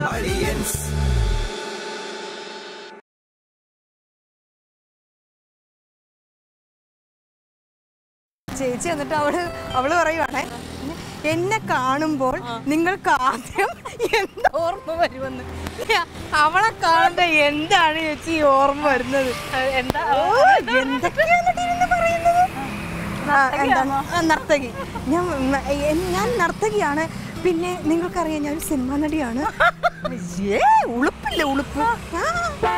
ചേച്ചി എന്നിട്ട് അവള് അവള് പറയുവാണേ എന്നെ കാണുമ്പോൾ നിങ്ങൾക്ക് ആദ്യം എന്ത് ഓർമ്മ വരുമെന്ന് ഞാ- അവളെ കാണുമ്പോ എന്താണ് ചേച്ചി ഈ ഓർമ്മ വരുന്നത് എന്താ ഓ, എന്തൊക്കെയാ എന്നിട്ട് ഇരുന്ന് പറയുന്നത്? ആ, എന്താണ്? ആ, നർത്തകി ഞാൻ മ- എൻ- ഞാൻ നർത്തകിയാണ് പിന്നെ നിങ്ങൾക്കറിയാം ഞാൻ ഒരു സിനിമാ നടിയാണ് ഏ ഉളുപ്പില്ല ഉളുപ്പ് ആ.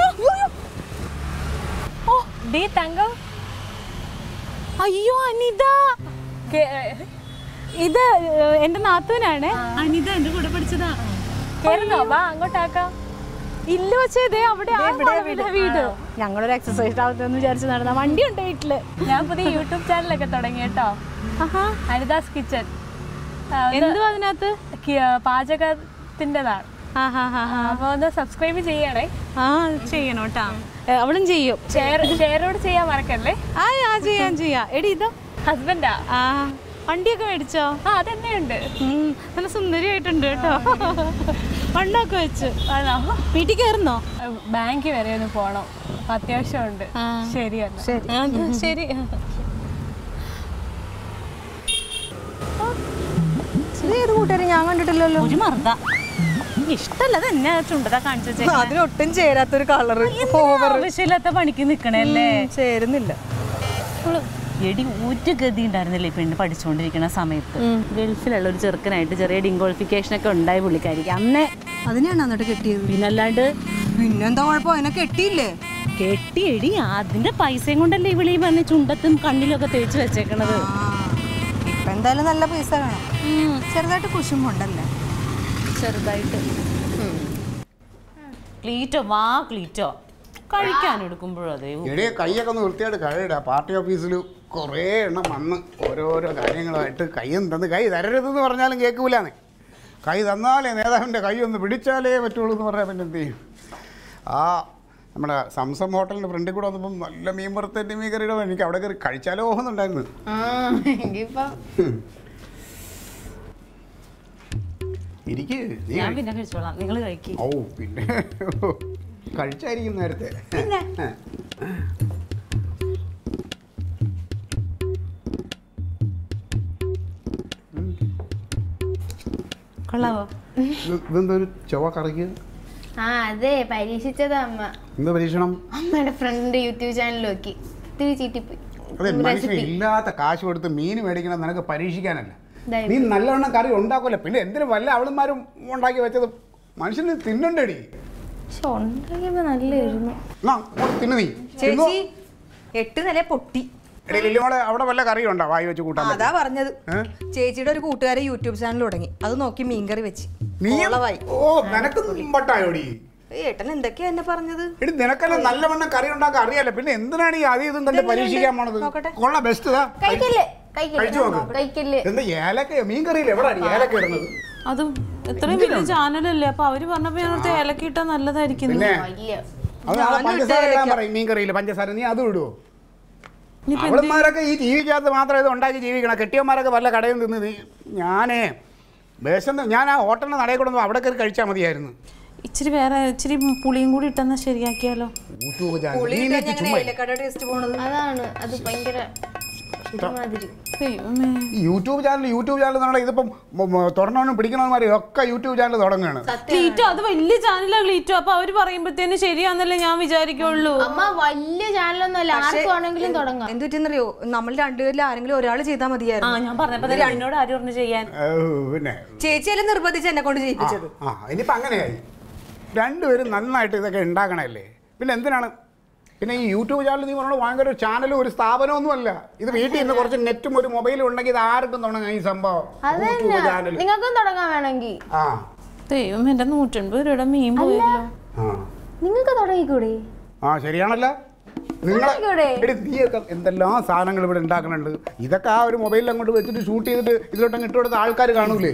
ഓ ഡി തങ്കം അയ്യോ അനിത കേ- ഇത് ഏഹ്, എന്റെ നാത്തൂനാണ് അനിത എന്റെ കൂടെ പഠിച്ചതാ കേറുന്നോ വാ അങ്ങോട്ടാക്കാം ഇല്ല പക്ഷേ ഇതേ അവിടെ ആ വളവിലെ വീട് ഞങ്ങളൊരു എക്സസൈസ് ആവത്തെന്ന് വിചാരിച്ച് നടന്ന വണ്ടിയുണ്ട് വീട്ടില് ഞാൻ പുതിയ യൂട്യൂബ് ചാനലൊക്കെ തുടങ്ങി കേട്ടോ ആഹാ അനിതാസ് കിച്ചൺ എന്തുവാ അതിനകത്ത് പാചകത്തിൻ്റെതാണ് ആഹാ ഹാ ഹാ അപ്പോൾ ഒന്ന് സബ്സ്ക്രൈബ് ചെയ്യണേ ആ ചെയ്യണം കേട്ടാ ഏ, അവളും ചെയ്യും ഷെയർ ഷെയറോട് ചെയ്യാൻ മറക്കല്ലേ ആ ആ ചെയ്യാം ചെയ്യാം എടി ഇതാ ഹസ്ബൻഡാ ആ വണ്ടിയൊക്കെ മേടിച്ചോ ആ അതെന്നെയുണ്ട് ഉം, നല്ല സുന്ദരിയായിട്ടുണ്ട് കേട്ടോ വണ്ടൊക്കെ വെച്ച് ആണോ വീട്ടിൽ കയറുന്നോ ബാങ്കിൽ വരെ ഒന്ന് പോണം അപ്പൊ അത്യാവശ്യമുണ്ട് ആ. ശരി എന്നാ ആ, അത് ശരി ഏത് കൂട്ടുകാരി ഞാൻ കണ്ടിട്ടില്ലല്ലോ ഒരു മറുത ഇഷ്ടല്ല തന്നെ ചുണ്ടതാ കാണിച്ചു വെച്ചേ അതിനൊട്ടും ചേരാത്തൊരു കളറ് ഓവർ ആവശ്യമില്ലാത്ത പണിക്ക് നിക്കണല്ലേ ചേരുന്നില്ല എടി ഒരു ഗതി ഉണ്ടായിരുന്നില്ല ഈ പെണ്ണ് പഠിച്ചുകൊണ്ടിരിക്കുന്ന സമയത്ത് ഗൾഫിലുള്ള ഒരു ചെറുക്കനായിട്ട് ചെറിയ ഡിംഗോളിഫിക്കേഷൻ ഒക്കെ ഉണ്ടായി പുള്ളിക്കാരിക്ക് അന്നേ അതിനെയാണ് എന്നിട്ട് കെട്ടിയത് പിന്നല്ലാണ്ട് പിന്നെന്താ കുഴപ്പം അതിനെ കെട്ടിയില്ലേ കെട്ടിയെടി അതിന്റെ പൈസയും കൊണ്ടല്ലേ ഇവിളി പറഞ്ഞ് ചുണ്ടത്തും കണ്ണിലൊക്കെ തേച്ച് വെച്ചേക്കണത് ഇപ്പൊ എന്തായാലും നല്ല പൈസ കാണാം ചെറുതായിട്ട് കുശുമ്പുണ്ടല്ലേ ചെറുതായിട്ട് ക്ലീറ്റോ വാ ക്ലീറ്റോ കഴിക്കാൻ എടുക്കുമ്പോഴും അതേ എടിയെ കൈയൊക്കെ ഒന്ന് വൃത്തിയായിട്ട് കഴുകിടാ പാർട്ടി ഓഫീസിൽ കുറേ എണ്ണം വന്ന് ഓരോരോ കാര്യങ്ങളായിട്ട് കൈയും തന്ന് കൈ തരരുതെന്ന് പറഞ്ഞാലും കേൾക്കൂലാന്നേ കൈ തന്നാലേ നേതാവിൻ്റെ കൈ ഒന്ന് പിടിച്ചാലേ പറ്റുള്ളൂ എന്ന് പറഞ്ഞാൽ പിന്നെ എന്ത് ചെയ്യും ആ നമ്മുടെ സംസം ഹോട്ടലിൻ്റെ ഫ്രണ്ടിൽ കൂടെ വന്നപ്പം നല്ല മീൻ വറുത്തൻ്റെ മീൻ കറിയുടെ എനിക്ക് അവിടെ കയറി കഴിച്ചാലോ എന്നുണ്ടായിരുന്നു ഇരിക്ക് നീ ഞാൻ കഴി. പിന്നെ കഴിച്ചോളാം നിങ്ങൾ കഴിക്കും ഓ പിന്നെ കഴിച്ചായിരിക്കും നേരത്തെ കൊള്ളാവോ ഇത് ഇതെന്താ ഒരു ചൊവ്വ കറിക്ക് ആ അതെ പരീക്ഷിച്ചതാ അമ്മ എന്ത് പരീക്ഷണം അമ്മയുടെ ഫ്രണ്ട് യൂട്യൂബ് ചാനൽ നോക്കി ഇത്തിരി ചീറ്റിപ്പോയി അതെ മനുഷ്യന് ഇല്ലാത്ത കാശ് കൊടുത്ത് മീൻ മേടിക്കണം നിനക്ക് പരീക്ഷിക്കാനല്ല ദാ നീ നല്ലവണ്ണം കറി ഉണ്ടാക്കൂല പിന്നെ എന്തിനു വല്ല അവളുമാരും ഉണ്ടാക്കി വെച്ചത് മനുഷ്യന് തിന്നണ്ടേടി പക്ഷെ ഉണ്ടാക്കിയപ്പോ നല്ലായിരുന്നു എന്നാ, അങ്ങോട്ട് തിന്നു നീ തിന്നോ? ചേച്ചി എട്ട് നില പൊട്ടി എടി ലില്ലിമോളെ അവിടെ വല്ല കറിയും ഉണ്ടോ വായി വെച്ച് കൂട്ടാൻ അതാ പറഞ്ഞത് ചേച്ചിയുടെ ഒരു കൂട്ടുകാരെ യൂട്യൂബ് ചാനൽ തുടങ്ങി അത് നോക്കി മീൻകറി വെച്ച് നീ കോളവായി ഓ നിനക്ക് പട്ടായോടി ഏട്ടൻ എന്തൊക്കെയാ എന്നെ പറഞ്ഞത് എടി നിനക്കെല്ലാം നല്ലവണ്ണം കറി ഉണ്ടാക്കാൻ അറിയാലോ പിന്നെ എന്തിനാണ് ഈ ആദ്യം ഇതും കണ്ട് പരീക്ഷിക്കാൻ പോണത് നോക്കട്ടെ. കൊള്ള ബെസ്റ്റ് കഴിക്കല്ലേ കഴിച്ചു കഴിക്കല്ലേ നോക്ക് കഴിക്കല്ലേ എന്താ ഏലക്ക മീൻ കറിയില്ല എവിടെയാണ് ഏലക്ക ഇടുന്നത് അത് ഇത്രയും വലിയ ചാനലല്ലേ അപ്പൊ അവര് പറഞ്ഞപ്പോ ഞാൻ ഓർത്ത് ഏലക്ക ഇട്ടാ നല്ലതായിരിക്കും പിന്നെ വലിയ അത് നാളെ പഞ്ചസാര ഇടാൻ പറയും മീൻ കറിയില്ല പഞ്ചസാര നീ അതും ഇടുവോ അവളന്മാരൊക്കെ ഈ ജീവിക്കകത്ത് മാത്രം ഇത് ഉണ്ടാക്കി ജീവിക്കണം കെട്ടിയന്മാരൊക്കെ വല്ല കടയിൽ നിന്ന് നീ ഞാനേ വിശന്ന് ഞാൻ ആ ഹോട്ടലിന്റെ നടയിൽ കൂടെ അവിടെ കയറി കഴിച്ചാൽ മതിയായിരുന്നു ഇച്ചിരി വേറെ ഇച്ചിരി പുളിയും കൂടി ഇട്ടെന്നാ ശരിയാക്കിയാലോ യൂട്യൂബ് ചാനൽ നീ എനിക്ക് ചുമ്മാ ഇരി. ടേസ്റ്റ് പോണത് അതാണ് അത് ഭയങ്കര ഒരുമാതിരി ദൈവമേ ഈ യൂട്യൂബ് ചാനൽ യൂട്യൂബ് ചാനൽ എന്നുള്ള ഇതിപ്പം തുറന്നവനും പിടിക്കണവന്മാരും ഒക്കെ യൂട്യൂബ് ചാനൽ തുടങ്ങുകയാണ് ക്ലീറ്റോ അത് വലിയ ചാനലാ ക്ലീറ്റോ അപ്പൊ അവര് പറയുമ്പത്തേന് ശരിയാന്നല്ലേ ഞാൻ വിചാരിക്കുള്ളൂ അമ്മ വലിയ ചാനലൊന്നും അല്ല ആർക്ക് വേണമെങ്കിലും തുടങ്ങാം എന്ത് പറ്റിയെന്നറിയോ നമ്മൾ രണ്ടുപേരിൽ ആരെങ്കിലും ഒരാൾ ചെയ്താൽ ആ മതിയായിരുന്നു ഞാൻ പറഞ്ഞപ്പോ തന്നെ എന്നോട് ആരും പറഞ്ഞു ചെയ്യാൻ ഏ, പിന്നെ ചേച്ചിയല്ലേ നിർബന്ധിച്ച് എന്നെ കൊണ്ട് ചെയ്യിപ്പിച്ചത് ആ ഇനിയിപ്പോൾ അങ്ങനെയായി രണ്ടുപേരും നന്നായിട്ട് ഇതൊക്കെ ഉണ്ടാക്കണല്ലേ പിന്നെ എന്തിനാണ് പിന്നെ ഈ യൂട്യൂബ് ചാനൽ നീ പറഞ്ഞോട് ഭയങ്കര ഒരു ചാനലും ഒരു സ്ഥാപനമൊന്നുമല്ല ഇത് വീട്ടിൽ നിന്ന് കുറച്ച് നെറ്റും ഒരു മൊബൈലും ഉണ്ടെങ്കിൽ ഇത് ആർക്കും തുടങ്ങാം ഈ സംഭവം യൂട്യൂബ് ചാനൽ നിങ്ങൾക്കും തുടങ്ങാൻ വേണമെങ്കിൽ ആ ദൈവം എന്റെ നൂറ്റൻപത് രൂപയുടെ മീൻ പോയല്ലോ ആ നിങ്ങൾക്ക് തുടങ്ങിക്കൂടെ ആ ശരിയാണല്ലോ നിങ്ങളെ തുടങ്ങിക്കൂടെ? എടി നീയൊക്കെ എന്തെല്ലാം സാധനങ്ങൾ ഇവിടെ ഉണ്ടാക്കുന്നുണ്ട് ഇതൊക്കെ ആ ഒരു മൊബൈലിൽ അങ്ങോട്ട് വെച്ചിട്ട് ഷൂട്ട് ചെയ്തിട്ട് ഇതിലോട്ടങ്ങ് ഇട്ട് കൊടുത്ത ആൾക്കാർ കാണൂലേ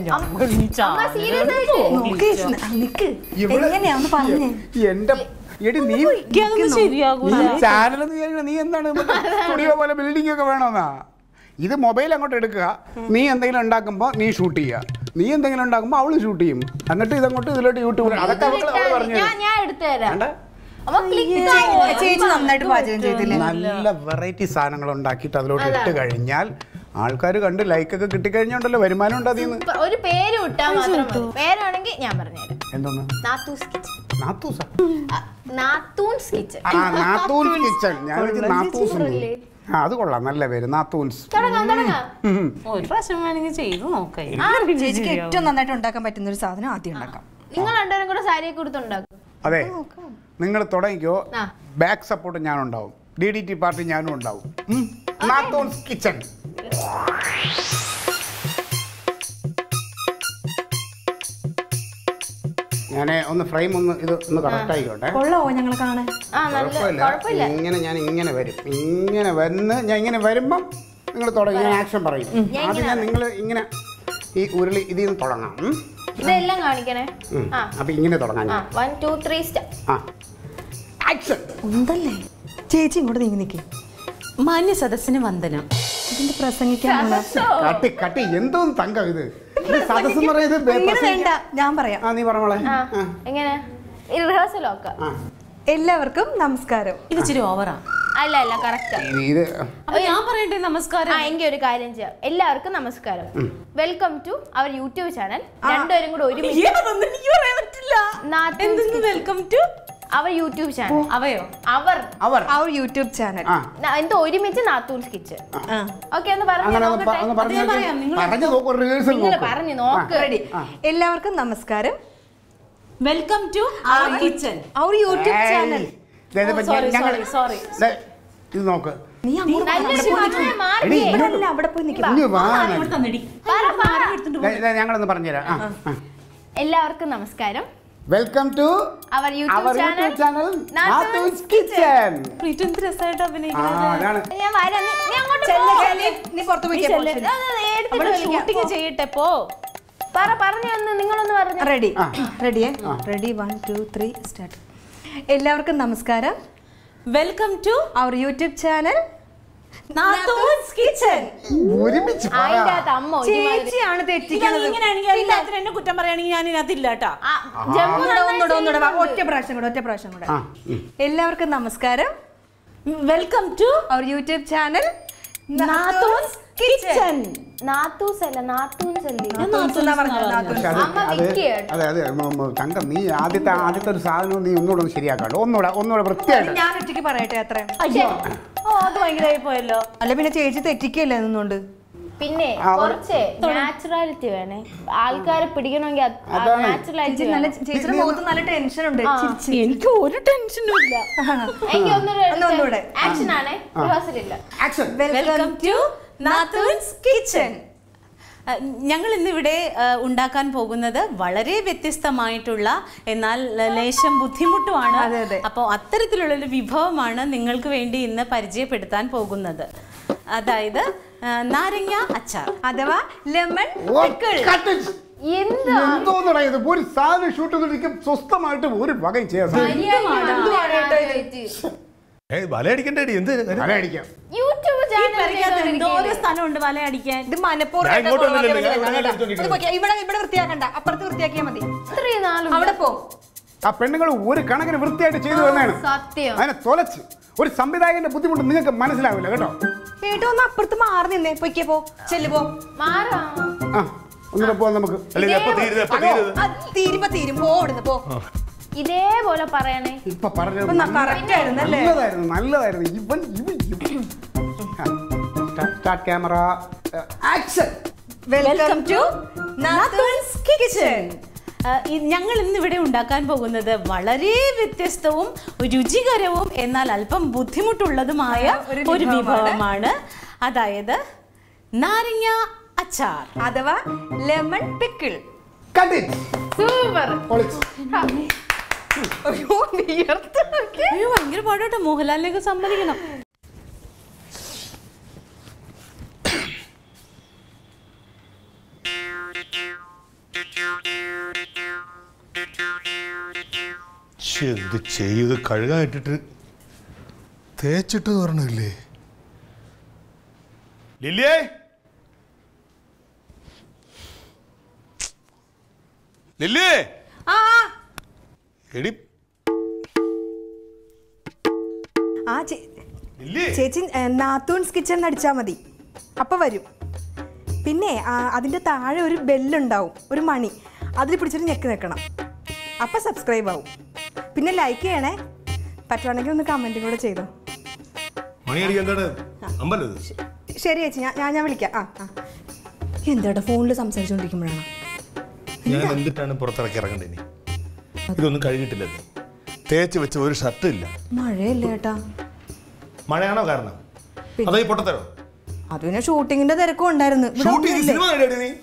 അമ്മ സീരിയസ് ആയിട്ട് നോക്ക് നിക്ക് ഇവിടെ- എങ്ങനെയാന്ന് പറഞ്ഞേ എന്റെ എടി നീ എനിക്കതൊന്നും ശരിയാകൂല നീ ചാനൽ നീ എന്താണ് സ്റ്റുഡിയോ പോലെ ബിൽഡിംഗ് ഒക്കെ വേണമെന്നാ ഇത് മൊബൈൽ അങ്ങോട്ട് എടുക്കുക നീ എന്തെങ്കിലും ഉണ്ടാക്കുമ്പോൾ നീ ഷൂട്ട് ചെയ്യുക നീ എന്തെങ്കിലും ഉണ്ടാക്കുമ്പോൾ അവള് ഷൂട്ട് ചെയ്യും എന്നിട്ട് ഇതങ്ങോട്ട് ഇതിലോട്ട് യൂട്യൂബിൽ അതൊക്കെ അവള് അവള് പറഞ്ഞു ഞാൻ ഞാൻ എടുത്തു തരാം വേണ്ട അപ്പൊ ക്ലിക്ക് ചേച്ചി നന്നായിട്ട് പാചകം ചെയ്തില്ലേ നല്ല വെറൈറ്റി സാധനങ്ങൾ ഉണ്ടാക്കിയിട്ട് അതിലോട്ട് ഇട്ട് കഴിഞ്ഞാൽ ആൾക്കാർ കണ്ട് ലൈക്കൊക്കെ കിട്ടിക്കഴിഞ്ഞുണ്ടല്ലോ വരുമാനം ഉണ്ട് അതിൽ നിന്ന് ഒരു പേര് വിട്ടാൽ മാത്രം മതി പേരാണെങ്കിൽ ഞാൻ പറഞ്ഞുതരാം എന്തോന്ന് നാത്തൂസ് കിച്ചൺ നാത്തൂസ നാത്തൂൻസ് കിച്ചൺ ആ നാത്തൂൻസ് കിച്ചൺ ഞാൻ വിളിച്ചത് നാത്തൂസ് എന്ന്. ആ അത് കൊള്ളാം നല്ല പേര് നാത്തൂൻസ് തുടങ്ങാം തുടങ്ങാം ഉം. ഒരു പ്രാവശ്യം വേണമെങ്കിൽ ചെയ്തു നോക്കാം ചേച്ചിക്ക് ഏറ്റവും നന്നായിട്ട് ഉണ്ടാക്കാൻ പറ്റുന്ന ഒരു സാധനം ആദ്യം ഉണ്ടാക്കാം നിങ്ങൾ രണ്ടുപേരും കൂടെ സാരിയൊക്കെ കൊടുത്തുണ്ടാക്കും അതെ നിങ്ങൾ തുടങ്ങിക്കോ ആ. ബാക്ക് സപ്പോർട്ട് ഞാൻ ഉണ്ടാവും ഡി ഡി ടി പാർട്ടി ഞാനും ഉണ്ടാവും ഉം. നാത്തൂൻസ് കിച്ചൺ ഞാൻ ഒന്ന് ഫ്രെയിം ഒന്ന് ഇത് ഒന്ന് കറക്റ്റ് ആയിക്കോട്ടെ കൊള്ളാവോ ഞങ്ങൾ കാണാൻ ആ നല്ല കുഴപ്പമില്ല കുഴപ്പമില്ല ഇങ്ങനെ ഞാൻ ഇങ്ങനെ വരും ഇങ്ങനെ വന്ന് ഞാൻ ഇങ്ങനെ വരുമ്പം നിങ്ങൾ തുടങ്ങി ഞാൻ ആക്ഷൻ പറയും ആദ്യം ഞാൻ നിങ്ങൾ ഇങ്ങനെ ഈ ഉരുളി ഇതിൽ നിന്ന് തുടങ്ങാം ഉം? ഇതെല്ലാം കാണിക്കണേ ഉം. ആ അപ്പൊ ഇങ്ങനെ തുടങ്ങാം ആ ഞാൻ വൺ ടു ത്രീ സ്റ്റാർ ആ ആക്ഷൻ ഉണ്ടല്ലേ ചേച്ചി ഇങ്ങോട്ട് നീങ്ങി നിൽക്കേ മാന്യ സദസ്സിന് വന്ദനം ഇതിന്റെ പ്രസംഗിക്കാനുള്ള കട്ടി കട്ടി എന്തോന്ന് തങ്കം ഇത് ഇത് സദസ്സ് എന്ന് പറയുന്നത് ബേ- ഇങ്ങനെ പ്രസംഗിക്കാൻ- വേണ്ട ഞാൻ പറയാം ആ നീ പറഞ്ഞോളെ ആ എങ്ങനെ റിഹേഴ്സൽ ഒക്കെ ആ എല്ലാവർക്കും നമസ്കാരം ഇത് ഇച്ചിരി ഓവറാ അല്ല അല്ല കറക്റ്റ് ഇത് ഇത് അപ്പൊ ഞാൻ പറയട്ടെ ആ നമസ്കാരം എങ്കിൽ ഒരു കാര്യം ചെയ്യാം എല്ലാവർക്കും നമസ്കാരം welcome to our YouTube channel രണ്ടുപേരും കൂടെ ഒരുമിച്ച് നാത്തൂൻസ് welcome to our YouTube channel അവയോ our our our YouTube channel ആ ന- എന്തോ ഒരുമിച്ച് നാത്തൂൻസ് കിച്ചൺ ഓക്കെ ഒന്ന് പറഞ്ഞു അങ്ങനെ ഒന്ന് പ- നോക്കട്ടെ ഒന്ന് പറഞ്ഞു ഞാൻ പറയാം, നിങ്ങൾ പറഞ്ഞു നോക്കൂ റിഹേഴ്സൽ നിങ്ങൾ നോക്കൂ പറഞ്ഞു നോക്ക് റെഡി എല്ലാവർക്കും നമസ്കാരം welcome to our kitchen our YouTube channel sorry, ഞങ്ങൾ sorry, ഇത് നോക്ക് നീ അങ്ങോട്ട് നല്ല ശബ്ദം എടി, മാറിയേ. ഇവിടെ അല്ല അവിടെ പോയി നിൽക്കണം ഇങ്ങ് വാ. ഇവിടെ തന്നിടി പറ, പറ. ദേ, ദേ, ഞങ്ങളൊന്ന് പറഞ്ഞുതരാം ആ, ആ. എല്ലാവർക്കും നമസ്കാരം welcome to our YouTube our channel YouTube channel നാത്തൂൻസ് നാത്തൂൻസ് കിച്ചൺ പ്രീതു എന്ത് രസമായിട്ട് ആ അഭിനയിക്കുന്നത് അതാണ് ഞാൻ വരാം നീ- നീ അങ്ങോട്ട് ചെല്ല്, പോ. ചെല്ല്. നീ പുറത്ത് പോയി അത് അത് എടുത്തിട്ട് അവിടെ വിളിക്കാം. ഷൂട്ടിംഗ് ചെയ്യട്ടെ പോ പറ പറഞ്ഞു ഒന്ന് നിങ്ങളൊന്ന് പറഞ്ഞു റെഡി ആ. റെഡിയേ ready one two three start എല്ലാവർക്കും നമസ്കാരം welcome to our YouTube channel നാത്തൂൻസ് കിച്ചൺ ഒരുമിച്ച് പറ അതിന്റെ അകത്ത് അമ്മ ഒരുമാതിരി ചേച്ചിയാണ് തെറ്റിക്കുന്നത് ഇങ്ങനെയാണെങ്കിൽ എല്ലാത്തിനും എന്നെ കുറ്റം പറയുകയാണെങ്കിൽ ഞാൻ ഇതിനകത്തില്ല കേട്ടാ ആ, ജമ്മു ഒന്നുകൂടെ, നന്നായി ഒന്നുകൂടെ, ഒന്നുകൂടെ. വാ, ചെയ്യുന്നുണ്ട്. ഒറ്റ പ്രാവശ്യം കൂടെ ഒറ്റ പ്രാവശ്യം കൂടെ ആ ഉം. എല്ലാവർക്കും നമസ്കാരം welcome to our YouTube channel നാത്തൂൻസ് കിച്ചൺ നാത്തൂസ് അല്ല നാത്തൂൻസ് അല്ലേ പക്ഷെ അത് അമ്മ അത് വിക്കി കേട്ടോ. അതെ അതെ മ- മ- തങ്കം നീ ആദ്യത്തെ ആദ്യത്തെ ഒരു സാധനം നീ ഒന്നുകൂടെ ഒന്ന് ശരിയാക്കാണ്ട് ഒന്നുകൂടെ ഒന്നുകൂടെ വൃത്തിയായിട്ട് ഞാൻ ഒറ്റയ്ക്ക് പറയട്ടെ അത്ര അയ്യോ ഓ അത് ഭയങ്കരമായി പോയല്ലോ അല്ല പിന്നെ ചേച്ചി തെറ്റിക്കല്ലേ നിന്നുകൊണ്ട് പിന്നെ ആ, ഒരു- കുറച്ച് നാച്ചുറാലിറ്റി വേണേ ആൾക്കാരെ പിടിക്കണമെങ്കിൽ അതാണ്. നാച്ചുറാലിറ്റി ചേച്ചി നല്ല ചേച്ചിയുടെ മുഖത്ത് നല്ല ടെൻഷൻ ഉണ്ട് ചിരിച്ച്. എനിക്ക് ഒരു ടെൻഷനും ഇല്ല എനിക്ക് ഒന്ന് ഒന്നുകൂടെ. ആക്ഷൻ ആണേ റിഹേഴ്സൽ ഇല്ല ആക്ഷൻ വെൽക്കം ടു നാത്തൂൻസ് കിച്ചൺ ഞങ്ങൾ ഇന്നിവിടെ ആ, ഉണ്ടാക്കാൻ പോകുന്നത് വളരെ വ്യത്യസ്തമായിട്ടുള്ള എന്നാൽ ല- ലേശം ബുദ്ധിമുട്ടുമാണ് അതെ, അതെ. അപ്പോൾ അത്തരത്തിലുള്ള ഒരു വിഭവമാണ് നിങ്ങൾക്ക് വേണ്ടി ഇന്ന് പരിചയപ്പെടുത്താൻ പോകുന്നത് അതായത് ആ, നാരങ്ങ അച്ചാർ അഥവാ ലെമൺ എന്താ എന്തോന്നടാ ഇത് ഒരു സാധനം ഷൂട്ട് ചെയ്തിരിക്കും സ്വസ്ഥമായിട്ട് ഒരു വകയും ചെയ്യാൻ ഏയ് വല അടിക്കണ്ടേടി എന്ത് കാര്യം? അടിക്കാം യൂട്യൂബ് പെരയ്ക്കകത്ത് എന്തോരം ചാനൽ സ്ഥലമുണ്ട് വല അടിക്കാൻ ഇത് മനഃപൂർവ്വം ഞാൻ ഇങ്ങോട്ട് കൊളവാക്കാൻ വന്നില്ലല്ലോ, ഞാൻ വേണ്ടിയല്ല. ഇവിടെ കേട്ടോ. എടുത്തോണ്ട് ഇത് പോയി. ഇവിടെ ഇവിടെ വൃത്തിയാക്കണ്ട അപ്പുറത്ത് വൃത്തിയാക്കിയാൽ മതി ഇത്രയും നാളും അവിടെ പോ ആ പെണ്ണുങ്ങൾ ഒരു കണക്കിന് വൃത്തിയായിട്ട് ചെയ്തു വന്നതാണ് സത്യം അതിനെ തൊലച്ച് ഒരു സംവിധായകന്റെ ബുദ്ധിമുട്ട് നിങ്ങൾക്ക് മനസ്സിലാവില്ല കേട്ടോ കേട്ടോ ഒന്ന് അപ്പുറത്ത് മാറി നിന്നേ പൊയ്ക്കേ പോ ചെല്ലു പോ മാറാ ആ ഒന്നുകൂടെ പോവാൻ നമുക്ക് അല്ല ഇത് എപ്പോ തീരുത് എപ്പോ തീരുത് ആ, തീരുമ്പോ തീരും പോ ഇവിടുന്ന് പോ ഇതേപോലെ പറയണേ ഇപ്പൊ പറഞ്ഞത് ഇപ്പൊ കറക്റ്റ് ആയിരുന്നു അല്ലേ നല്ലതായിരുന്നു നല്ലതായിരുന്നു ഇവൻ ഇവൻ ഇവൻ. ആ, start camera action welcome to നാത്തൂൻസ് കിച്ചൺ ഞങ്ങൾ ഇന്നിവിടെ ഉണ്ടാക്കാൻ പോകുന്നത് വളരെ വ്യത്യസ്തവും രുചികരവും എന്നാൽ അല്പം ബുദ്ധിമുട്ടുള്ളതുമായ ഒരു ഒരു വിഭവമാണ്. വിഭവമാണ് അതായത് നാരങ്ങ അച്ചാർ അഥവാ lemon pickle cut it super പൊളിച്ച് അയ്യോ വിയർത്ത് അയ്യോ ഭയങ്കര പാടോട്ടോ മോഹൻലാലിലേക്ക് സമ്മതിക്കണം ശ്ശെ, എന്ത് ചെയ്ത് കഴുകായിട്ടിട്ട് തേച്ചിട്ട് പറഞ്ഞില്ലേ ലില്ലിയേ ലില്ലിയേ ആ ആ. എടി ആ ചേ- ലില്ലി ചേച്ചി ഏ, നാത്തൂൺസ് കിച്ചൺ അടിച്ചാൽ മതി അപ്പം വരും പിന്നെ ആ, അതിൻ്റെ താഴെ ഒരു ബെല്ലുണ്ടാവും ഒരു മണി അതിൽ പിടിച്ചിട്ട് ഞെക്കി നിൽക്കണം അപ്പം സബ്സ്ക്രൈബ് ആവും പിന്നെ ലൈക്ക് ചെയ്യണേ പറ്റുവാണെങ്കിൽ ഒന്ന് കമൻറ്റും കൂടെ ചെയ്തോ മണിയടി എന്താണ് അമ്പലം ഇത്? ശരി ചേച്ചി ഞാൻ ഞാൻ ഞാൻ വിളിക്കാം ആ ആ എന്താ ഫോണിൽ സംസാരിച്ചുകൊണ്ടിരിക്കുമ്പോഴാണ് ഞാൻ എന്തിട്ടാണ് പുറത്തിറക്കി ഇറങ്ങണ്ടേ ഇനി ഇതൊന്നും കഴിഞ്ഞിട്ടില്ലല്ലോ തേച്ച് വെച്ച ഒരു ഷർട്ടും ഇല്ല മഴയല്ലേ ഏട്ടാ മഴയാണോ കാരണം അതോ ഈ പൊട്ടത്തരോ അത് പിന്നെ ഷൂട്ടിങ്ങിന്റെ തിരക്കും ഉണ്ടായിരുന്നു ഇവിടെ ഷൂട്ട് ചെയ്ത് ഒന്നുമില്ലേ? സിനിമ കണ്ടിയാടി നീ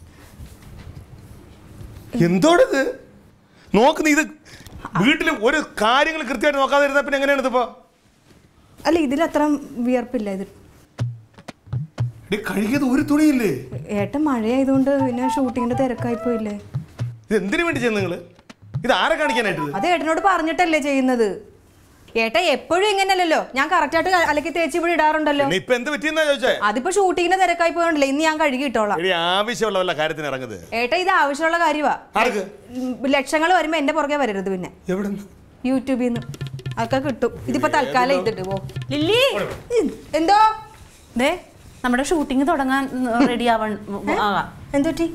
എന്തോടിത് നോക്ക് നീ ഇത് വീട്ടിൽ ഒരു കാര്യങ്ങൾ കൃത്യമായിട്ട് നോക്കാതെ ഇരുന്നാ പിന്നെ എങ്ങനെയാണ് ഇതിപ്പോ അല്ല ഇതിലത്ര വിയർപ്പില്ല ഇത് എടി കഴുകിയത് ഒരു തുണിയില്ലേ ഏട്ടൻ മഴയായതുകൊണ്ട് പിന്നെ ഷൂട്ടിങ്ങിന്റെ തിരക്കായി പോയില്ലേ ഇത് എന്തിനു വേണ്ടി ചെയ്യുന്നത് നിങ്ങള് ഇത് ആരെ കാണിക്കാനായിട്ട് ഇത്? അത് ഏട്ടനോട് പറഞ്ഞിട്ടല്ലേ ചെയ്യുന്നത് ഏട്ടൻ എപ്പോഴും ഇങ്ങനെയല്ലല്ലോ ഞാൻ കറക്റ്റായിട്ട് അലക്കി തേച്ച് ഇവിടെ ഇടാറുണ്ടല്ലോ പിന്നെ ഇപ്പൊ എന്ത് പറ്റിയെന്നാ ചോദിച്ചേ അതിപ്പോ ഷൂട്ടിങ്ങിന്റെ തിരക്കായി പോയോണ്ടല്ലേ ഇന്ന് ഞാൻ കഴുകി ഇട്ടോളാം എടി ആവശ്യമുള്ള വല്ല കാര്യത്തിന് ഇറങ്ങുന്നത് ഏട്ടാ ഇത് ആവശ്യമുള്ള കാര്യമാ ആർക്ക് ലക്ഷങ്ങൾ വരുമ്പോ എന്റെ പുറകെ വരരുത് പിന്നെ എവിടെ യൂട്യൂബിൽ നിന്ന് അതൊക്കെ കിട്ടും ഇതിപ്പോ തൽക്കാലം ഇതിട്ട് പോ ലില്ലി ഉം, എന്തോ ദേ നമ്മുടെ ഷൂട്ടിംഗ് തുടങ്ങാൻ റെഡി ആവാൻ ആകാം എന്തുപറ്റി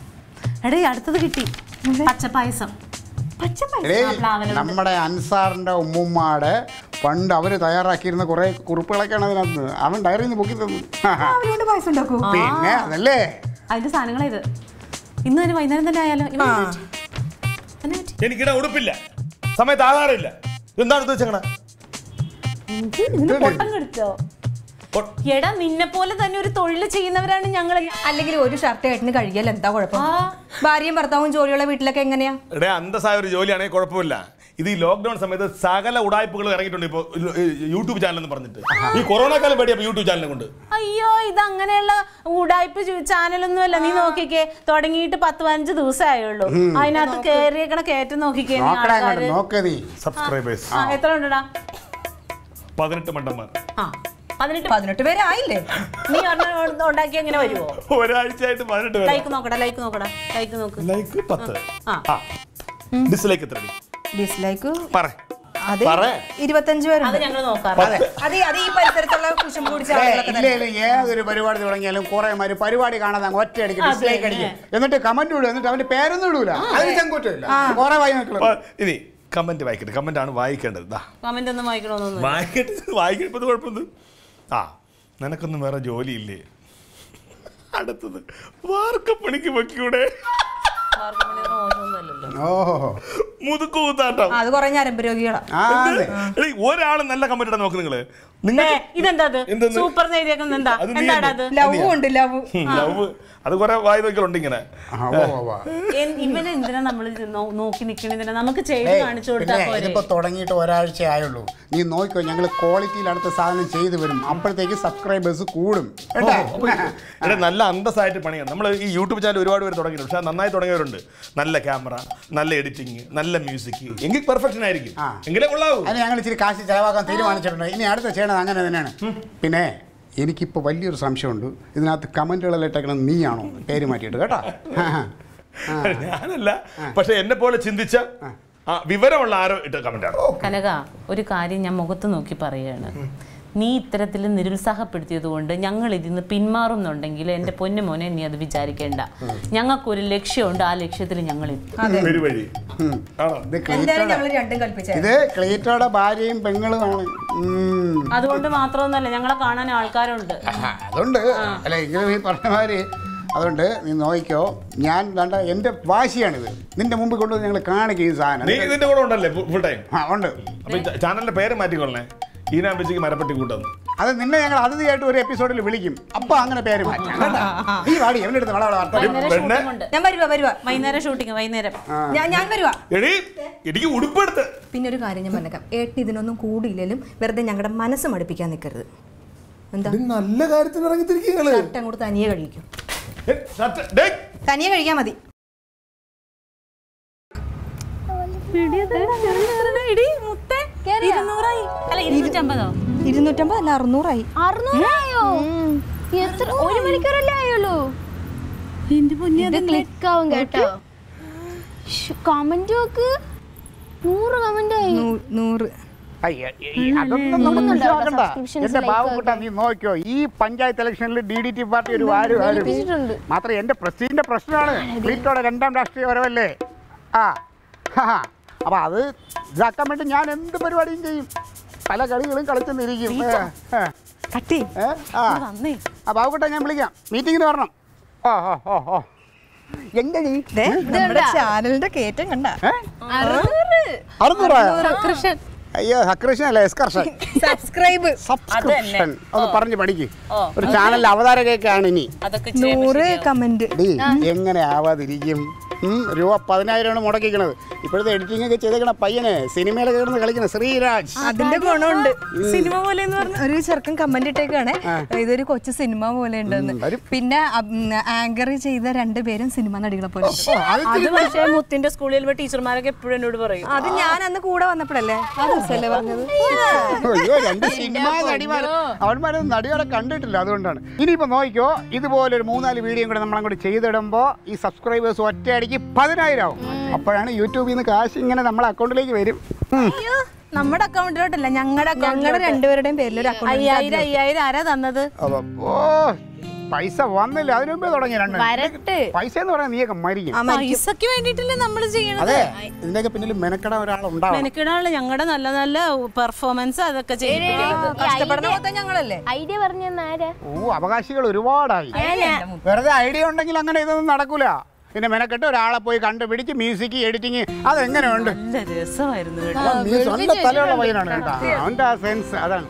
എടേ അടുത്തത് കിട്ടി പച്ചപ്പായസം എടേ, ആ, പ്ലാവിലുണ്ട്. നമ്മുടെ അൻസാറിന്റെ ഉമ്മുമ്മാടെ പണ്ട് അവര് തയ്യാറാക്കിയിരുന്ന കുറെ കുറിപ്പുകളൊക്കെയാണ് അതിനകത്ത് അവൻ ഡയറിയിൽ നിന്ന് പൊക്കി തന്നു അവരോട് പായസം ഉണ്ടാക്കൂ പിന്നെ അതല്ലേ അതിന്റെ സാധനങ്ങളാ ഇത് ഇന്ന് തന്നെ വൈകുന്നേരം തന്നെ ആയാലോ ഇവൻ ആ. എന്ത് പറ്റി? എന്നാ പറ്റി? എനിക്കിടെ ഉടുപ്പില്ല സമയത്ത് ആധാരമില്ല എന്താണ് ഉദ്ദേശിച്ചത് എന്ത്? ഇതിന് പൊട്ടം കെടുത്തോ എടാ നിന്നെ പോലെ തന്നെ ഒരു തൊഴിൽ ചെയ്യുന്നവരാണ് ഞങ്ങൾ അല്ലെങ്കിൽ ഒരു ഷർട്ട് ഏട്ടന് കഴുകിയാൽ എന്താ കുഴപ്പം ആ. ഭാര്യയും ഭർത്താവും ജോലിയുള്ള വീട്ടിലൊക്കെ എങ്ങനെയാ ഇവിടെ അന്തസ്സായ ഒരു ജോലിയാണെങ്കിൽ കുഴപ്പമില്ല ഇത് ഈ ലോക്ക്ഡൌൺ സമയത്ത് സകല ഉടായ്പകൾ ഇറങ്ങിയിട്ടുണ്ട് ഇപ്പോൾ യൂട്യൂബ് ചാനൽ എന്ന് പറഞ്ഞിട്ട് ഈ കൊറോണ കാലം പേടിയപ്പോൾ യൂട്യൂബ് ചാനലിനെ കൊണ്ട് അയ്യോ ഇത് അങ്ങനെയുള്ള ഉടായ്പ ചാനലൊന്നും അല്ല നീ നോക്കിക്കേ തുടങ്ങിയിട്ട് പത്ത് പതിനഞ്ച് ദിവസമേ ആയുള്ളൂ അതിനകത്ത് കേറിയേക്കണ കയറ്റം നോക്കിക്കേ നീ നോക്കടാ ആൾക്കാര് അങ്ങോട്ട് നോക്കതി സബ്സ്ക്രൈബേഴ്സ് ആ എത്ര ഉണ്ടടാ പതിനെട്ട് മണ്ടന്മാർ ആ പതിനെട്ട് പതിനെട്ട് പേരെ ആയില്ലേ നീ ഒരെണ്ണം ഉണ്ടാക്കി എങ്ങനെ വരുമോ ഒരാഴ്ചയായിട്ട് പതിനെട്ട് പേര് ലൈക്ക് നോക്കടാ ലൈക്ക് നോക്കടാ ലൈക്ക് നോക്ക് ലൈക്ക് പത്ത് ആ. ആ ഡിസ്ലൈക്ക് എത്ര ഡിസ്ലൈക്ക് പറ അത് പറ. ഇരുപത്തഞ്ച് അത് പേരുണ്ട് ഞങ്ങൾ നോക്കാറ് അത് അത് ഈ പരിസരത്തുള്ള കുശുമ്പ് പിടിച്ച ആളുകളൊക്കെ ഇല്ല തന്നെ. ഇല്ല ഏതൊരു പരിപാടി തുടങ്ങിയാലും കുറെ മാര് പരിപാടി കാണാതെ അങ്ങ് ഒറ്റയടിക്ക് ഡിസ്ലൈക്ക് അടിക്കും എന്നിട്ട് കമന്റ് ഇടും എന്നിട്ട് അവന്റെ പേരൊന്നും ഇടൂല അതിന് ചങ്കൂറ്റില്ല കുറെ വായി നിൽക്കണം അപ്പൊ ഇനി കമന്റ് വായിക്കട്ടെ കമന്റ് ആണ് വായിക്കേണ്ടത് ദാ കമന്റ് ഒന്നും വായിക്കണമെന്നൊന്നും വായിക്കട്ടെ വായിക്കപ്പത് കുഴപ്പമൊന്നും ആ നിനക്കൊന്നും വേറെ ജോലിയില്ലേ അടുത്തത് വാർക്കപ്പണിക്ക് വെക്കൂടെ ഓഹോ മുതുക്കൂത്താട്ടം ആ, അത് കുറെ ഞരമ്പ് രോഗികളാ ആ അതെ എടീ, ഒരാള് നല്ല കമന്റ് ഇടാൻ നോക്ക് നിങ്ങള് നിങ്ങൾ ഇതെന്താ അത് എന്തെന്ന്? സൂപ്പർ എഴുതിയേക്കുന്നത് എന്താ അത് നീ എന്താടാ അത് ലവ് ഉണ്ട് ലവ് ലവ് അത് കുറെ വായി നോക്കലുണ്ട് ഇങ്ങനെ ആ, ഉവ്വ് ഉവ്വ് ഉവ്വ്. എൻ- ഇവനെ എന്തിനാ നമ്മൾ നോക്കി നിക്കണെന്തിനാ നമുക്ക് ചെയ്ത് ഏയ്, കാണിച്ചു കൊടുത്താ പിന്നെ പോരെ ഇതിപ്പോ തുടങ്ങിയിട്ട് ഒരാഴ്ച ആയുള്ളൂ നീ നോക്കിക്കോ ഞങ്ങൾ ക്വാളിറ്റിയിൽ അടുത്ത സാധനം ചെയ്തു വരും അപ്പോഴത്തേക്ക് സബ്സ്ക്രൈബേഴ്സ് കൂടും കേട്ടോ എടാ നല്ല അന്തസ്സായിട്ട് പണിയാണ് നമ്മൾ ഈ യൂട്യൂബ് ചാനൽ ഒരുപാട് പേര് തുടങ്ങിയിട്ടുണ്ട് പക്ഷെ നന്നായി തുടങ്ങിയവരുണ്ട് നല്ല ക്യാമറ നല്ല എഡിറ്റിംഗ് നല്ല മ്യൂസിക് എങ്കിൽ പെർഫെക്ഷൻ ആയിരിക്കും ആ. എങ്കിലേ കൊള്ളാവൂ അതിന് ഞങ്ങൾ ഇച്ചിരി കാശ് ചെലവാക്കാൻ തീരുമാനിച്ചിട്ടുണ്ട് ഇനി അടുത്ത ചെയ്യണത് അങ്ങനെ തന്നെയാണ് പിന്നെ എനിക്കിപ്പോൾ വലിയൊരു സംശയമുണ്ട് ഇതിനകത്ത് കമൻറ്റുകളെല്ലാം ഇട്ടേക്കണം നീയാണോ പേര് മാറ്റിയിട്ട് കേട്ടോ ആ, ആ. ഞാനല്ല പക്ഷെ എന്നെ പോലെ ചിന്തിച്ച ആ, വിവരമുള്ള ആരോ ഇട്ട കമന്റ് ആണ് കനക ഒരു കാര്യം ഞാൻ മുഖത്ത് നോക്കി പറയുകയാണ് നീ ഇത്തരത്തിൽ നിരുത്സാഹപ്പെടുത്തിയത് കൊണ്ട് ഞങ്ങൾ ഇതിന്ന് പിന്മാറുന്നുണ്ടെങ്കിൽ എൻ്റെ പൊന്നു മോനെ നീ അത് വിചാരിക്കേണ്ട ഞങ്ങൾക്കൊരു ലക്ഷ്യമുണ്ട് ആ ലക്ഷ്യത്തിൽ ഞങ്ങൾ എത്തും ഒരു വഴി ആണോ ഇത് എന്തായാലും ക്ലീറ്റോടെ ഞങ്ങൾ രണ്ടും കൽപ്പിച്ചേ ഇത് ക്ലീറ്റോടെ ഭാര്യയും പെങ്ങളുമാണ് ഉം. അതുകൊണ്ട് മാത്രമൊന്നുമല്ല ഞങ്ങളെ കാണാൻ ആൾക്കാരുണ്ട് ആ, അതുകൊണ്ട് അല്ല എങ്കിലും ഈ പറഞ്ഞ മാതിരി അതുകൊണ്ട് നീ നോക്കിക്കോ ഞാൻ വേണ്ട എൻ്റെ വാശിയാണിത് നിന്റെ മുമ്പിൽ കൊണ്ടുവന്ന് ഞങ്ങൾ കാണിക്കും ഈ നീ സാധനം ഇതിന്റെ കൂടെ ഉണ്ടല്ലേ ഫുൾ ടൈം ആ ഉണ്ട് അപ്പൊ ഈ ചാനലിന്റെ പേര് മാറ്റിക്കൊള്ളണേ ഈനാമ്പച്ചിക്ക് മരപ്പട്ടി കൂട്ടുന്നു അത് നിന്നെ ഞങ്ങൾ അതിഥിയായിട്ട് ഒരു എപ്പിസോഡിൽ വിളിക്കും അപ്പൊ അങ്ങനെ പേര് മാറ്റാം കേട്ടോ? നീ വാടി എവിടെ അടുത്ത് വളരെ വാർത്ത വൈകുന്നേരം പെണ്ണ്. ഷൂട്ടിംഗ് ഉണ്ട് ഞാൻ വരുവാ വരുവാ വൈകുന്നേരം ഷൂട്ടിംഗ് വൈകുന്നേരം ഞാൻ ഞാൻ വരുവാ എടീ എനിക്ക് ഉടുപ്പെടുത്ത് പിന്നെ ഒരു കാര്യം ഞാൻ പറഞ്ഞേക്കാം ഏട്ടൻ ഇതിനൊന്നും കൂടിയില്ലെങ്കിലും വെറുതെ ഞങ്ങളുടെ മനസ്സ് മടുപ്പിക്കാൻ നിൽക്കരുത് എന്താ നല്ല കാര്യത്തിന് ഇറങ്ങിത്തിരിക്കുക ഷർട്ട് അങ്ങോട്ട് തനിയെ കഴിക്കും തനിയെ കഴിക്കാൻ മതി ഇരുന്നൂറായി അല്ല ഇരുന്നൂറ്റമ്പതോ ഇരുന്നൂറ്റമ്പത് അല്ല അറുന്നൂറായി അറുന്നൂറായോ എത്ര ഒരു മണിക്കൂറല്ലേ ആയുള്ളൂ ഇത് ക്ലിക്ക് ആവും കേട്ടോ കമന്റ് നോക്ക് നൂറ് കമന്റ് ആയി നൂ- നൂറ് അയ്യ, ഈ അതൊന്നും നമ്മൾ നോക്കുന്നുണ്ടോ മനസ്സിലാക്കണ്ട subscriptions എന്റെ like ബാബുക്കുട്ട നീ നോക്കിയോ ഈ പഞ്ചായത്ത് ഇലക്ഷനിൽ ഡി ഡി ടി പാർട്ടി ഒരു വാര് വാരും വിളിപ്പിച്ചിട്ടുണ്ട്. മാത്രം എന്റെ പ്രസ്റ്റീജിന്റെ പ്രശ്നമാണ് വീട്ടോടെ രണ്ടാം രാഷ്ട്രീയ വരവല്ലേ ആ ഹാ, ഹാ. അപ്പൊ അത് ഇതാക്കാൻ വേണ്ടി ഞാൻ എന്ത് പരിപാടിയും ചെയ്യും പല കളികളും കളിച്ചെന്നിരിക്കും ഏ, ഏ, കട്ടി ഏ, ആ ആ ബാബുക്കുട്ട ഞാൻ വിളിക്കാം മീറ്റിങ്ങിന് വരണം ഓ ഓ ഓ ഓ എന്റെ നീ ദേ, നമ്മുടെ ചാനലിന്റെ കയറ്റം കണ്ട ഏ? അറുന്നൂറായോ കൃഷ്ണൻ അയ്യോ സക്രഷൻ അല്ല എസ്കർഷൻ സബ്സ്ക്രൈബ് സബ്സ്ക്രിപ്ഷൻ ഒന്ന് പറഞ്ഞു പഠിക്ക് ഒരു ചാനലിൽ അവതാരകയൊക്കെയാണ് ഇനി അതൊക്കെ നൂറ് കമന്റ് ഡീ എങ്ങനെ ആവാതിരിക്കും ഉം, രൂപ പതിനായിരമാണ് മുടക്കിക്കണത് ഇപ്പോഴത്തെ എഡിറ്റിംഗ് ഒക്കെ ചെയ്തേക്കണ പയ്യന് സിനിമയിലൊക്കെ കിടന്ന് കളിക്കണ ശ്രീരാജ് അതിന്റെ ഗുണമുണ്ട് സിനിമ പോലെ എന്ന് പറഞ്ഞ ഒരു ചെറുക്കൻ കമന്റ് ഇട്ടേക്കാണ് ഇതൊരു കൊച്ചു സിനിമ പോലെ ഉണ്ടെന്ന് വരും. പിന്നെ ആങ്കർ ചെയ്ത രണ്ടുപേരും സിനിമ നടികളെ പോലെ ഉണ്ട്. ഓ, അത് അത് പക്ഷേ മുത്തിന്റെ സ്കൂളിൽ ടീച്ചർമാരൊക്കെ എപ്പോഴും എന്നോട് പറയും അത് ഞാൻ അന്ന് കൂടെ വന്നപ്പോഴല്ലേ ആ ദിവസമല്ലേ പറഞ്ഞത് അയ്യോ രണ്ട് സിനിമ നടിമാർ അവന്മാരൊന്നും നടികളെ കണ്ടിട്ടില്ല അതുകൊണ്ടാണ് ഇനിയിപ്പോ നോക്കിക്കോ ഇതുപോലെ ഒരു മൂന്നാല് വീഡിയോ കൂടെ നമ്മളങ്ങോട്ട് ചെയ്തിടുമ്പോ ഈ സബ്സ്ക്രൈബേഴ്സ് ഒറ്റയടിക്ക് പതിനായിരം ആവും അപ്പോഴാണ് യൂട്യൂബിൽ നിന്ന് കാശ് ഇങ്ങനെ നമ്മളെ അക്കൗണ്ടിലേക്ക് വരും ഉം. നമ്മുടെ അക്കൗണ്ടിലോട്ടല്ല ഞങ്ങളുടെ ഞങ്ങളുടെ രണ്ടുപേരുടെയും പേരിൽ ഒരു അക്കൗണ്ട് അയ്യായിരം അയ്യായിരം ആരാ തന്നത് അപ്പൊ, ഓ പൈസ വന്നില്ല അതിനു മുമ്പേ തുടങ്ങി രണ്ട് വരട്ട് പൈസ എന്ന് പറയാൻ നീയൊക്കെ മരിക്കും പൈസക്ക് വേണ്ടിയിട്ടല്ലേ നമ്മൾ ചെയ്യണത് അതെ ഇതിന്റെയൊക്കെ പിന്നിൽ മെനക്കെട ഒരാളുണ്ടാവും മെനക്കിടാനുള്ള ഞങ്ങളുടെ നല്ല നല്ല പെർഫോമൻസ് അതൊക്കെ ചെയ്യും കഷ്ടപ്പെടുന്ന മൊത്തം ഞങ്ങളല്ലേ ഐഡിയ പറഞ്ഞു തന്ന ആരാ ഓ അവകാശികൾ ഒരുപാടായി വെറുതെ ഐഡിയ ഉണ്ടെങ്കിൽ അങ്ങനെ ഇതൊന്നും നടക്കൂല പിന്നെ മെനക്കെട്ട് ഒരാളെ പോയി കണ്ടുപിടിച്ച് മ്യൂസിക് എഡിറ്റിങ് അതെങ്ങനെയുണ്ട് നല്ല രസമായിരുന്നു കേട്ടോ. ആ, മ്യൂസിക് നല്ല തലയുള്ള പയ്യനാണ് കേട്ടോ അവന്റെ ആ സെൻസ് അതാണ്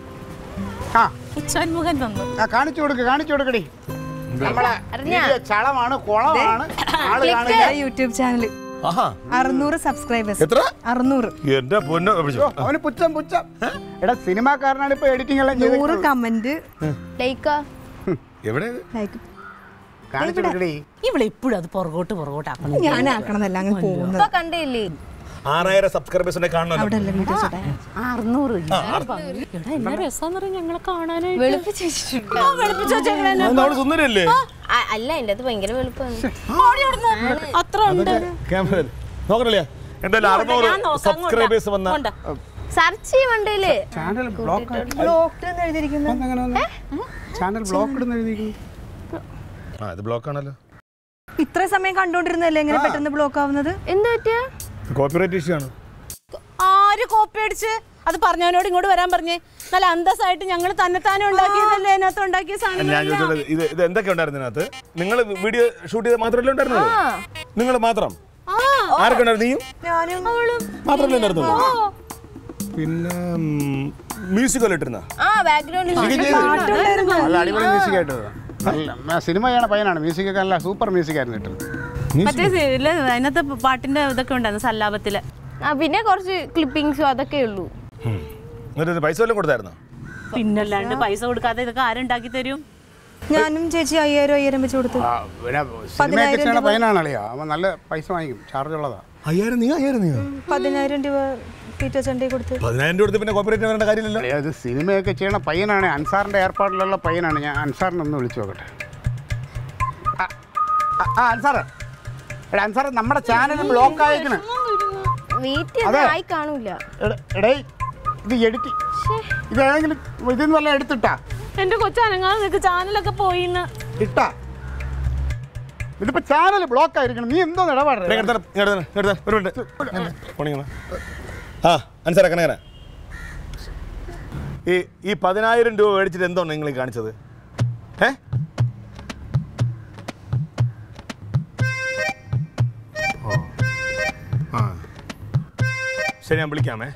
ആ ഉച്ചാൻമുഖൻ തന്നു ആ, കാണിച്ചു കൊടുക്ക് കാണിച്ചു കൊടുക്കടി നമ്മളെ video ചളമാണ് കുളമാണ് ആള് കാണില്ല യൂട്യൂബ് ചാനൽ ആഹാ അറുന്നൂറ് സബ്സ്ക്രൈബേഴ്സ് എത്ര അറുന്നൂറ് എന്റെ പൊന്നോ ഓ, അവന് പുച്ഛം പുച്ഛം എടാ സിനിമാക്കാരനാണ് ഇപ്പൊ എഡിറ്റിംഗ് എല്ലാം നൂറ് ചെയ്ത് കമന്റ് ലൈക്കാ എവിടെ ലൈക്ക് കാണിച്ചു കൊടുക്കടി ഇവിടെ ഇപ്പോഴും അത് പുറകോട്ട് പുറകോട്ടാക്കണം ഞാൻ ആക്കണതല്ല അങ്ങ് പോകുന്നത് ഇപ്പൊ കണ്ടില്ലേ ആറായിരം സബ്സ്ക്രൈബേഴ്സിനെ കാണണമല്ലോ അവിടെ അല്ലേ വീഡിയോസ് ഇടാൻ അറുന്നൂറ് എടാ എന്നാ രസാന്ന് പറഞ്ഞ ഞങ്ങളെ കാണാനായിട്ട് വെളുപ്പിച്ച് വെച്ചിട്ടുണ്ട് അത് അവള് സുന്ദരല്ലേ ആ, അല്ല എന്റെ അത് ഭയങ്കര വെളുപ്പാണ് അത്ര ഉണ്ട് ക്യാമറ നോക്കണല്ലേ എന്തായാലും അറുന്നൂറ് ഞാൻ നോക്കാം, സബ്സ്ക്രൈബേഴ്സ് വന്ന കൊണ്ടാ. സെർച്ച് ചെയ്യുന്നുണ്ടല്ലേ ചാനൽ ബ്ലോക്ക് ബ്ലോക്ക്ഡ് എന്ന് എഴുതിയിരിക്കുന്നു ചാനൽ ബ്ലോക്ക് എന്ന് എഴുതിയിരിക്കുന്നു ആ ഇത് ബ്ലോക്ക് ആണല്ലോ ഇത്ര സമയം കണ്ടോണ്ടിരുന്നല്ലേ എങ്ങനെ പെട്ടെന്ന് ബ്ലോക്ക് ആവുന്നത് എന്ത് പറ്റിയ കോപ്പിറൈറ്റ് ഇഷ്യൂ ആണ് ആര് കോപ്പി അടിച്ച് അത് പറഞ്ഞവനോട് ഇങ്ങോട്ട് വരാൻ പറഞ്ഞേ നല്ല അന്തസ്സായിട്ട് ഞങ്ങൾ തന്നെത്താനെ ഉണ്ടാക്കിയതല്ലേ അതിനകത്ത് ഉണ്ടാക്കിയ സാധനം ഞാൻ ചോദിച്ചത് ഇത് ഇത് എന്തൊക്കെ ഉണ്ടായിരുന്നു ഇതിനകത്ത് നിങ്ങൾ വീഡിയോ ഷൂട്ട് ചെയ്ത് മാത്രമല്ലേ ഉണ്ടായിരുന്നുള്ളൂ നിങ്ങൾ മാത്രം ആരൊക്കെ ഉണ്ടായിരുന്നു നീയും ഞാനും മാത്രമല്ലേ ഉണ്ടായിരുന്നുള്ളൂ പിന്നെ മ്യൂസിക് വല്ല ഇട്ടിരുന്ന ആ ബാക്ക്ഗ്രൗണ്ട് നല്ല അടിപൊളി മ്യൂസിക് ആയിട്ട് നല്ല സിനിമ ചെയ്യണ പയ്യനാണ് മ്യൂസിക് ഒക്കെ നല്ല സൂപ്പർ മ്യൂസിക് ആയിരുന്നു കിട്ടുന്നത് മറ്റേ ഇല്ല, അതിനകത്ത് പാട്ടിന്റെ ഇതൊക്കെ ഉണ്ടായിരുന്നു സല്ലാപത്തില് ആ പിന്നെ കുറച്ച് ക്ലിപ്പിങ്സും അതൊക്കെ ഉള്ളൂ എന്നിട്ട് പൈസ വല്ലതും കൊടുത്തായിരുന്നോ പിന്നല്ലാണ്ട് പൈസ കൊടുക്കാതെ ഇതൊക്കെ ആരുണ്ടാക്കി തരും ഞാനും ചേച്ചി അയ്യായിരം അയ്യായിരം വെച്ച് കൊടുത്തു ആ, പിന്നെ സിനിമയൊക്കെ ചെയ്യണ പയ്യനാണ് അളിയാ അവൻ നല്ല പൈസ വാങ്ങിക്കും ചാർജ് ഉള്ളതാ അയ്യായിരം നീ അയ്യായിരം നീ പതിനായിരം രൂപ പീറ്റർ ചണ്ടേ കൊടുത്ത് പതിനായിരം രൂപ കൊടുത്ത് പിന്നെ കോപ്പറേറ്റ് വരേണ്ട കാര്യമില്ലല്ലോ അളിയാ ഇത് സിനിമയൊക്കെ ചെയ്യണ പയ്യനാണ് അൻസാറിന്റെ ഏർപ്പാടിലുള്ള പയ്യനാണ് ഞാൻ അൻസാറിനെ ഒന്ന് വിളിച്ചു നോക്കട്ടെ ആ, ആ, ആ അൻസാറ് എടാ അൻസാറ് നമ്മുടെ ചാനൽ ബ്ലോക്ക് ആയിക്കണ് വീട്ടിൽ അതെ. ആയി കാണൂല എടാ- എടേ ഇത് എഡിറ്റ് ഇത് ഏതെങ്കിലും ഇതിന്ന് വല്ല എടുത്തിട്ടാ എന്റെ കൊച്ചനങ്ങാതെ നിനക്ക് ചാനലൊക്കെ പോയിന്ന് ഇട്ടാ ഇതിപ്പോ ചാനൽ ബ്ലോക്ക് ആയിരിക്കണം നീ എന്തോ ഇടപാടുന്നത് ഇങ്ങോട്ട് തരാം, ഇങ്ങോട്ട് തരാം, ഇങ്ങോട്ട് തരാം, ഒരു മിനിറ്റ് പോണിങ്ങനെ ആ അൻസാർ കനകന ഈ ഈ പതിനായിരം രൂപ മേടിച്ചിട്ട് എന്തോ നിങ്ങൾ ഈ കാണിച്ചത് ഏ ഓ. ആ ശരി ഞാൻ വിളിക്കാമേ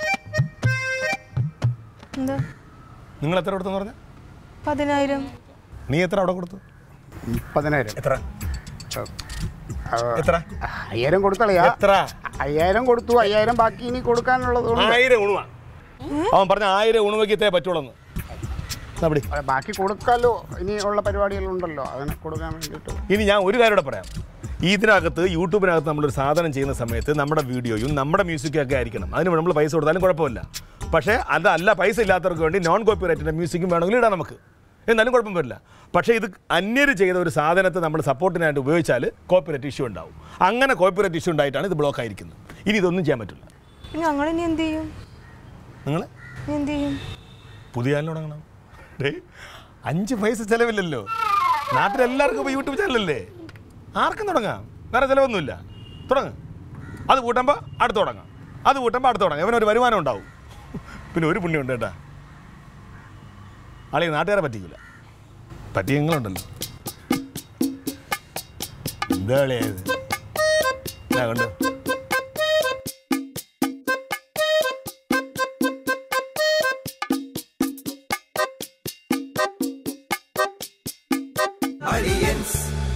എന്താ നിങ്ങൾ എത്ര കൊടുത്തെന്ന് പറഞ്ഞ പതിനായിരം നീ എത്ര അവിടെ കൊടുത്തു പതിനായിരം എത്ര എത്ര അയ്യായിരം കൊടുത്തളയാ എത്ര അയ്യായിരം കൊടുത്തു അയ്യായിരം ബാക്കി ഇനി കൊടുക്കാനുള്ളത് കൊണ്ട് ആയിരം ഉണുവ അവൻ പറഞ്ഞ ആയിരം ഉണുവയ്ക്കത്തേ പറ്റുള്ളൂ അവിടെ അത് ബാക്കി കൊടുക്കാലോ ഇനി ഉള്ള പരിപാടികളുണ്ടല്ലോ അതിനെ കൊടുക്കാൻ വേണ്ടിയിട്ട് ഇനി ഞാൻ ഒരു കാര്യം കൂടെ പറയാം ഇതിനകത്ത് യൂട്യൂബിനകത്ത് നമ്മളൊരു സാധനം ചെയ്യുന്ന സമയത്ത് നമ്മുടെ വീഡിയോയും നമ്മുടെ മ്യൂസിക്കും ഒക്കെ ആയിരിക്കണം അതിന് നമ്മൾ പൈസ കൊടുത്താലും കുഴപ്പമില്ല പക്ഷേ അതല്ല പൈസ ഇല്ലാത്തവർക്ക് വേണ്ടി നോൺ കോപ്പി റൈറ്റിൻ്റെ മ്യൂസിക്കും വേണമെങ്കിൽ ഇടാം നമുക്ക് എന്നാലും കുഴപ്പം വരില്ല പക്ഷേ ഇത് അന്യര് ചെയ്ത ഒരു സാധനത്തെ നമ്മൾ സപ്പോർട്ടിനായിട്ട് ഉപയോഗിച്ചാൽ കോപ്പറേറ്റ് ഇഷ്യൂ ഉണ്ടാവും അങ്ങനെ കോപ്പറേറ്റ് ഇഷ്യൂ ഉണ്ടായിട്ടാണ് ഇത് ബ്ലോക്ക് ആയിരിക്കുന്നത് ഇനി ഇതൊന്നും ചെയ്യാൻ പറ്റില്ല ഞങ്ങളിനി എന്ത് ചെയ്യും നിങ്ങൾ ഇനി എന്ത് ചെയ്യും പുതിയ ചാനൽ തുടങ്ങണം ഡേ അഞ്ച് പൈസ ചിലവില്ലല്ലോ നാട്ടിലെല്ലാവർക്കും ഇപ്പോൾ യൂട്യൂബ് ചാനലല്ലേ ആർക്കും തുടങ്ങാം വേറെ ചിലവൊന്നുമില്ല തുടങ്ങ് അത് കൂട്ടുമ്പോൾ അടുത്ത് തുടങ്ങാം അത് കൂട്ടുമ്പോൾ അടുത്ത് തുടങ്ങാം ഇവനൊരു വരുമാനം ഉണ്ടാവും പിന്നെ ഒരു പുണ്യമുണ്ട് കേട്ടാ ആളെ നാട്ടുകാരെ പറ്റിക്കില്ല പറ്റിയങ്ങളുണ്ടല്ലോ എന്താ കളിയായത് എന്നാ കണ്ടോ Aliens